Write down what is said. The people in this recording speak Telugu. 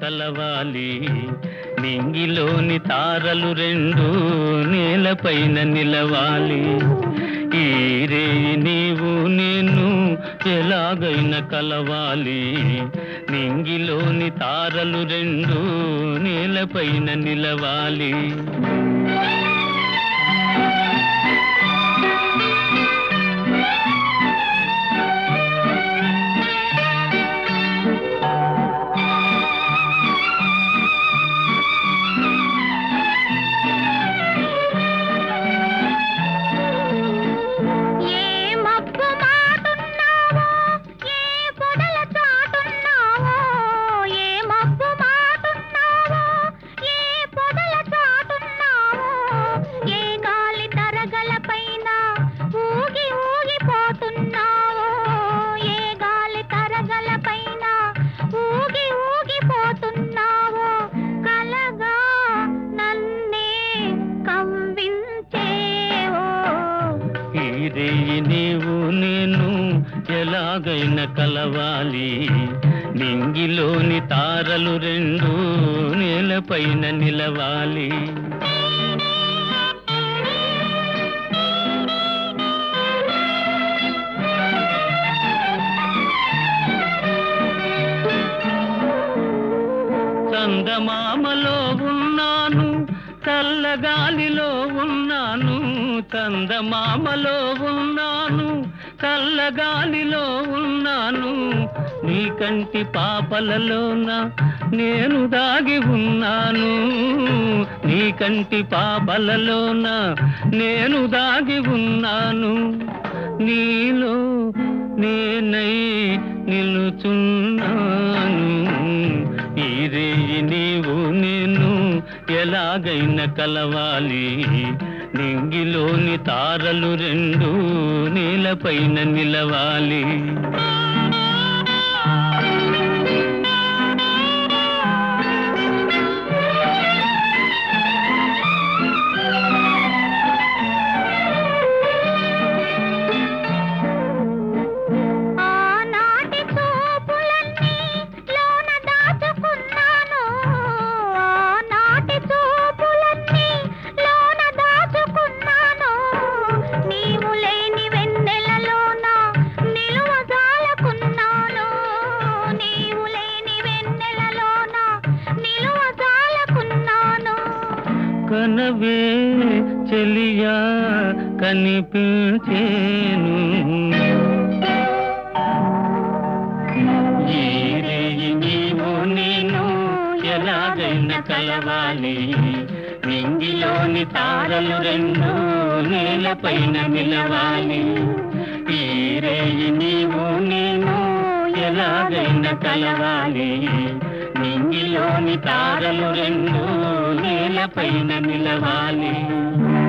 కలవాలి నింగిలోని తారలు రెండు నేలపైన నిలవాలి ఈ రేయి నీవు నేను ఎలాగైనా కలవాలి నింగిలోని తారలు రెండు నేలపైన నిలవాలి ఏ మబ్బు మాటున్నావో ఏ పొదల చాటున్నావో ఏ మబ్బు మాటున్నావో ఏ పొదల చాటున్నావో ఏ గాలి తరగల పైన ఊగి ఊగిపోతున్నావో ఏ గాలి తరగల పైన ఊగి ఊగిపోతున్నావో కలగా నన్నే కవ్వించేవో ఈ రేయి నీవు నేను ఎలాగైనా కలవాలి నింగిలోని తారలు రెండు నేలపైన నిలవాలి చందమామలో ఉన్నాను చల్లగాలిలో ఉన్నాను చందమామలో ఉన్నాను చల్లగాలిలో ఉన్నాను నీ కంటి పాపలలోన నేను దాగి ఉన్నాను నీ కంటి పాపలలోన నేను దాగి ఉన్నాను నీలో నేనై నిలుచున్నాను ఈ రేయి నీవు నేను ఎలాగైనా కలవాలి నింగిలోని తారలు రెండు నీలపైన నిలవాలి ఆనాటి చూపులన్నీ లోన దాచుకున్నాను ఆనాటి చూపులన్నీ లోన దాచుకున్నాను నీవు లేని వెన్నెలలోన నిలువజాలకున్నాను నీవు లేని వెన్నెలలోన నిలువజాలకున్నాను కనవే చెలియా కనిపించేను ఈ రేయి నీవు నేను ఎలాగైనా కలవాలి నింగిలోని తారలు రెండు నేలపైన నిలవాలి ఈ రేయి నీవు నేను ఎలాగైనా కలవాలి నింగిలోని తారలు రెండు నేలపైన నిలవాలి